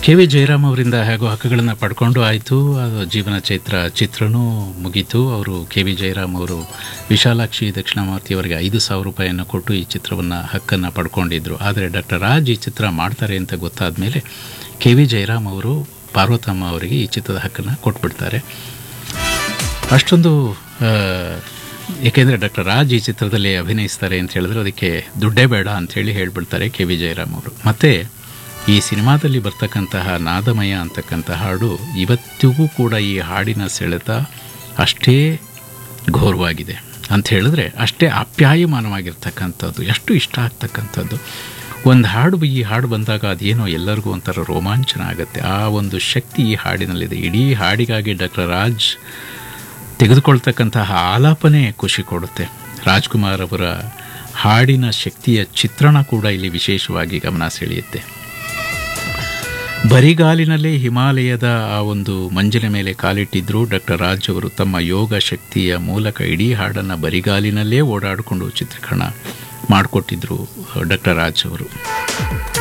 K V Jayaram ಅವರಿಂದ ಹಾಗೂ ಹಕ್ಕುಗಳನ್ನು ಪಡ್ಕೊಂಡು ಆಯಿತು ಅದು ಜೀವನ ಚೈತ್ರ ಚಿತ್ರನೂ ಮುಗೀತು ಅವರು ಕೆ ವಿ ಜಯರಾಮ್ ಅವರು ವಿಶಾಲಾಕ್ಷಿ ದಕ್ಷಿಣಾಮೂರ್ತಿ ಅವರಿಗೆ ಐದು ಸಾವಿರ ರೂಪಾಯಿಯನ್ನು ಕೊಟ್ಟು ಈ ಚಿತ್ರವನ್ನು ಹಕ್ಕನ್ನು ಪಡ್ಕೊಂಡಿದ್ದರು ಆದರೆ ಡಾಕ್ಟರ್ ರಾಜ್ ಈ ಚಿತ್ರ ಮಾಡ್ತಾರೆ ಅಂತ ಗೊತ್ತಾದ ಮೇಲೆ ಕೆ ವಿ ಜಯರಾಮ್ ಅವರು ಪಾರ್ವತಮ್ಮ ಅವರಿಗೆ ಈ ಚಿತ್ರದ ಹಕ್ಕನ್ನು ಕೊಟ್ಬಿಡ್ತಾರೆ ಅಷ್ಟೊಂದು ಆ, ಏಕೆಂದರೆ ಡಾಕ್ಟರ್ ರಾಜ್ ಈ ಚಿತ್ರದಲ್ಲಿ ಅಭಿನಯಿಸ್ತಾರೆ ಅಂತ ಹೇಳಿದ್ರೆ ಅದಕ್ಕೆ ದುಡ್ಡೇ ಬೇಡ ಅಂಥೇಳಿ ಹೇಳ್ಬಿಡ್ತಾರೆ ಕೆ ವಿ ಜಯರಾಮ್ ಅವರು ಮತ್ತು ಈ ಸಿನಿಮಾದಲ್ಲಿ ಬರ್ತಕ್ಕಂತಹ ನಾದಮಯ ಅಂತಕ್ಕಂಥ ಹಾಡು ಇವತ್ತಿಗೂ ಕೂಡ ಈ ಹಾಡಿನ ಸೆಳೆತ ಅಷ್ಟೇ ಘೋರವಾಗಿದೆ ಅಂತ ಹೇಳಿದ್ರೆ ಅಷ್ಟೇ ಆಪ್ಯಾಯಮಾನವಾಗಿರ್ತಕ್ಕಂಥದ್ದು ಎಷ್ಟು ಇಷ್ಟ ಆಗ್ತಕ್ಕಂಥದ್ದು ಒಂದು ಹಾಡು ಈ ಹಾಡು ಬಂದಾಗ ಅದೇನೋ ಎಲ್ಲರಿಗೂ ಒಂಥರ ರೋಮಾಂಚನ ಆಗುತ್ತೆ ಆ ಒಂದು ಶಕ್ತಿ ಈ ಹಾಡಿನಲ್ಲಿದೆ ಇಡೀ ಹಾಡಿಗಾಗಿ ಡಾಕ್ಟರ್ ರಾಜ್ ತೆಗೆದುಕೊಳ್ತಕ್ಕಂತಹ ಆಲಾಪನೆ ಖುಷಿ ಕೊಡುತ್ತೆ ರಾಜ್ಕುಮಾರ್ ಅವರ ಹಾಡಿನ ಶಕ್ತಿಯ ಚಿತ್ರಣ ಕೂಡ ಇಲ್ಲಿ ವಿಶೇಷವಾಗಿ ಗಮನ ಸೆಳೆಯುತ್ತೆ ಬರಿಗಾಲಿನಲ್ಲೇ ಹಿಮಾಲಯದ ಆ ಒಂದು ಮಂಜಿನ ಮೇಲೆ ಕಾಲಿಟ್ಟಿದ್ರು ಡಾಕ್ಟರ್ ರಾಜ್ ಅವರು ತಮ್ಮ ಯೋಗ ಶಕ್ತಿಯ ಮೂಲಕ ಇಡೀ ಹಾಡನ್ನು ಬರಿಗಾಲಿನಲ್ಲೇ ಓಡಾಡಿಕೊಂಡು ಚಿತ್ರೀಕರಣ ಮಾಡಿಕೊಟ್ಟಿದ್ರು ಡಾಕ್ಟರ್ ರಾಜ್ ಅವರು